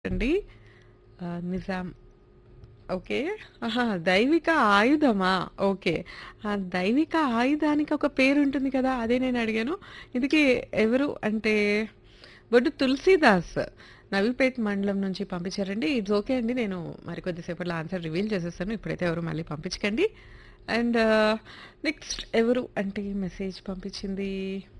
అండి. ఆహ్, నిజాం. ఓకే. ఆహా! దైవిక ఆయుధమా? ఓకే. ఆ దైవిక ఆయుధానికి ఒక పేరుంటుంది కదా! అదే నేనడిగాను. ఇంతకీ ఎవరు అంటే బొడ్డు తులసీదాస్ నవీపేట్ మండలం నుంచి పంపించారండి. ఇట్స్ ఓకే అండి. నేను మరికొద్ది సేపట్లో ఆన్సర్ రివీల్ చేసేస్తాను. ఇప్పుడైతే ఎవరు మళ్ళీ పంపించకండి. అండ్ నెక్స్ట్ ఎవరు అంటే మెసేజ్ పంపించింది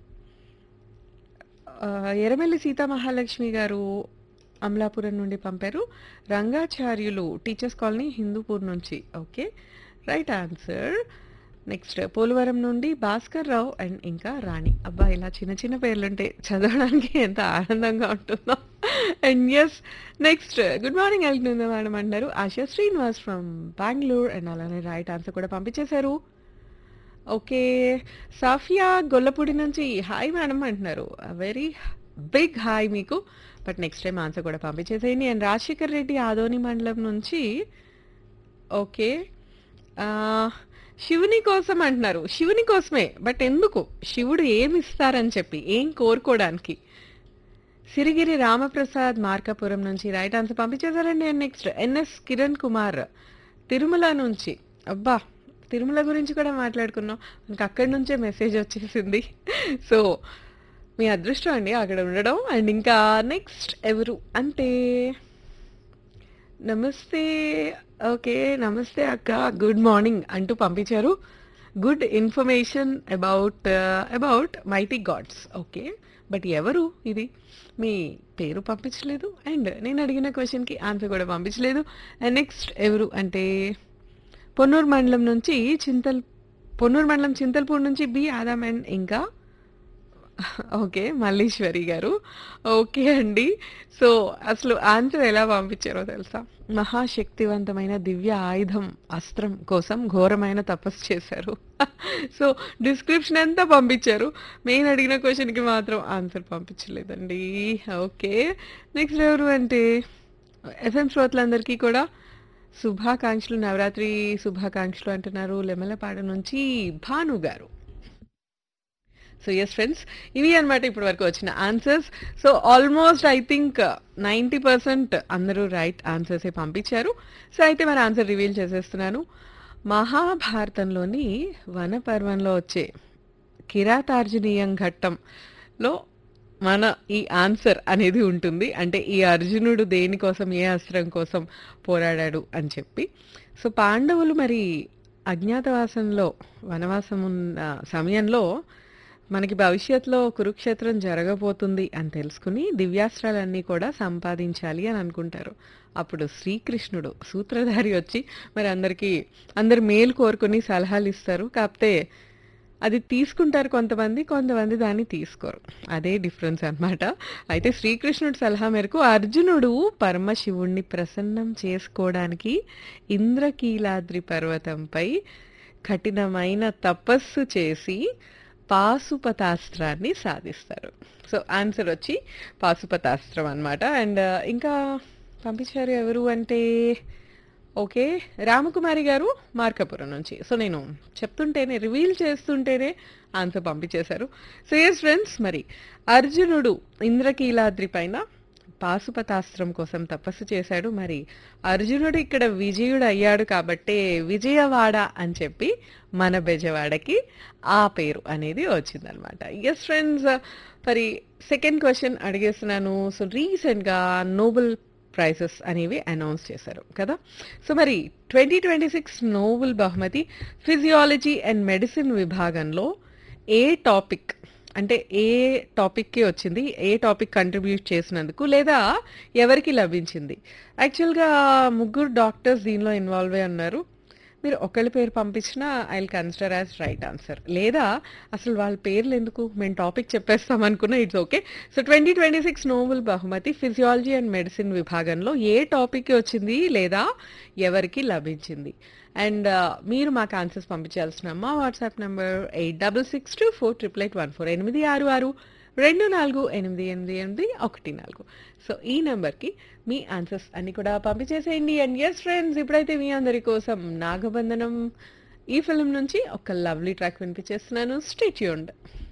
ఆహ్, ఎర్రమల్లి సీతామహాలక్ష్మి గారు అమలాపురం నుండి పంపారు. రంగాచార్యులు టీచర్స్ కాలనీ హిందూపూర్ నుంచి. Okay. Right answer. Next Polavaram నుండి భాస్కర్ రావు అండ్ ఇంకా రాణి. అబ్బా! ఇలా చిన్న చిన్న పేర్లుంటే చదవడానికి ఎంత ఆనందంగా ఉంటుందో. And yes next good morning అల్గుందా మేడం అంటున్నారు. ఆశా శ్రీనివాస్ ఫ్రమ్ బెంగుళూరు అండ్ అలానే రైట్ ఆన్సర్ కూడా పంపించేశారు. ఓకే. సాఫియా గొల్లపూడి నుంచి హాయ్ మేడం అంటున్నారు. వెరీ బిగ్ హాయ్ మీకు. బట్ నెక్స్ట్ టైమ్ ఆన్సర్ కూడా పంపించేసేయండి. అండ్ రాజశేఖర్ రెడ్డి ఆదోని మండలం నుంచి ఓకే. ఆహ్, శివుని కోసం అంటున్నారు. శివుని కోసమే. బట్ ఎందుకు? శివుడు ఏమిస్తారని చెప్పి, ఏం కోరుకోవడానికి? సిరిగిరి రామప్రసాద్ మార్కాపురం నుంచి రైట్ ఆన్సర్ పంపించేశారండి. And next NS Kiran Kumar Tirumala నుంచి. అబ్బా! తిరుమల గురించి కూడా మాట్లాడుకున్నాం. మనకు అక్కడి నుంచే మెసేజ్ వచ్చేసింది. సో, మీ అదృష్టం అండి అక్కడ ఉండడం. అండ్ ఇంకా నెక్స్ట్ ఎవరు అంటే నమస్తే. ఓకే. నమస్తే అక్క. గుడ్ మార్నింగ్ అంటూ పంపించారు. Good information about about mighty gods. Okay. But ఎవరు ఇది? మీ పేరు పంపించలేదు. అండ్ నేను అడిగిన క్వెషన్‌కి ఆన్సర్ కూడా పంపించలేదు. అండ్ నెక్స్ట్ ఎవరు అంటే పొన్నూరు మండలం నుంచి చింతల్ పొన్నూరు మండలం చింతల్పూడి నుంచి బి ఆదాం అండ్ ఇంకా ఓకే. మల్లీశ్వరి గారు. ఓకే అండి. సో, అసలు ఆన్సర్ ఎలా పంపించారో తెలుసా? మహాశక్తివంతమైన దివ్య ఆయుధం అస్త్రం కోసం ఘోరమైన తపస్సు చేశారు. సో, డిస్క్రిప్షన్ అంతా పంపించారు. మెయిన్ అడిగిన క్వెషన్‌కి మాత్రం ఆన్సర్ పంపించలేదండి. ఓకే. నెక్స్ట్ ఎవరు అంటే ఎఫ్ఎం శ్రోతలందరికీ కూడా శుభాకాంక్షలు. నవరాత్రి శుభాకాంక్షలు అంటున్నారు. లెమలపాడు నుంచి భాను గారు. సో, యెస్ ఫ్రెండ్స్ ఇవి అన్నమాట ఇప్పటి వరకు వచ్చిన answers. So, almost I think 90% అందరూ రైట్ ఆన్సర్సే పంపించారు. సో, అయితే మరి ఆన్సర్ రివీల్ చేసేస్తున్నాను. మహాభారతంలోని వనపర్వంలో వచ్చే కిరాతార్జునీయం ఘట్టంలో మన ఈ ఆన్సర్ అనేది ఉంటుంది. అంటే ఈ అర్జునుడు దేనికోసం, ఏ అస్త్రం కోసం పోరాడాడు అని చెప్పి. సో, పాండవులు మరి అజ్ఞాతవాసంలో వనవాసం ఉన్న సమయంలో మనకి భవిష్యత్తులో కురుక్షేత్రం జరగబోతుంది అని తెలుసుకుని దివ్యాస్త్రాలన్నీ కూడా సంపాదించాలి అని అనుకుంటారు. అప్పుడు శ్రీకృష్ణుడు సూత్రధారి వచ్చి మరి అందరికీ అందరి మేలు కోరుకొని సలహాలు ఇస్తారు. కాపోతే అది తీసుకుంటారు కొంతమంది. కొంతమంది దాన్ని తీసుకోరు. అదే డిఫరెన్స్ అన్నమాట. అయితే శ్రీకృష్ణుడి సలహా మేరకు అర్జునుడు పరమశివుడిని ప్రసన్నం చేసుకోవడానికి ఇంద్రకీలాద్రి పర్వతంపై కఠినమైన తపస్సు చేసి పాశుపతాస్త్రాన్ని సాధిస్తారు. సో, ఆన్సర్ వచ్చి పాశుపతాస్త్రం అన్నమాట. అండ్ ఇంకా పంపించారు ఎవరు అంటే ఓకే. రామకుమారి గారు మార్కాపురం నుంచి. సో, నేను చెప్తుంటేనే రివీల్ చేస్తుంటేనే ఆన్సర్ పంపించేశారు. సో, యెస్ ఫ్రెండ్స్ మరి అర్జునుడు ఇంద్రకీలాద్రి పైన పాశుపతాస్త్రం కోసం తపస్సు చేశాడు. మరి అర్జునుడు ఇక్కడ విజయుడు అయ్యాడు కాబట్టే విజయవాడ అని చెప్పి మన బెజవాడకి ఆ పేరు అనేది వచ్చిందనమాట. యెస్ ఫ్రెండ్స్ మరి సెకండ్ క్వెషన్ అడిగేస్తున్నాను. సో, రీసెంట్‌గా నోబెల్ ప్రైజెస్ అనేవి అనౌన్స్ చేశారు కదా! సో, మరి 2026 నోబెల్ బహుమతి ఫిజియాలజీ అండ్ మెడిసిన్ విభాగంలో ఏ టాపిక్ అంటే ఏ టాపిక్‌కి వచ్చింది? ఏ టాపిక్ కంట్రిబ్యూట్ చేసినందుకు లేదా ఎవరికి లభించింది? యాక్చువల్‌గా ముగ్గురు డాక్టర్స్ దీనిలో ఇన్వాల్వ్ అయ్యి ఉన్నారు. మీరు ఒకళ్ళ పేరు పంపించినా I will consider as right answer. లేదా అసలు వాళ్ళ పేర్లు ఎందుకు? మేము టాపిక్ చెప్పేస్తాం అనుకున్నా ఇట్స్ ఓకే. సో, 2026 నోబెల్ బహుమతి ఫిజియాలజీ అండ్ మెడిసిన్ విభాగంలో ఏ టాపిక్‌కి వచ్చింది? లేదా ఎవరికి లభించింది? అండ్ మీరు మాకు ఆన్సర్స్ పంపించాల్సిన మా వాట్సాప్ నంబర్ 86248814 8248814 సో, ఈ నంబర్‌కి మీ ఆన్సర్స్ అన్నీ కూడా పంపించేసేయండి. అండ్ యెస్ ఫ్రెండ్స్ ఇప్పుడైతే మీ అందరి కోసం నాగబంధనం ఈ ఫిల్మ్ నుంచి ఒక లవ్లీ ట్రాక్ వినిపించేస్తున్నాను. Stay tuned.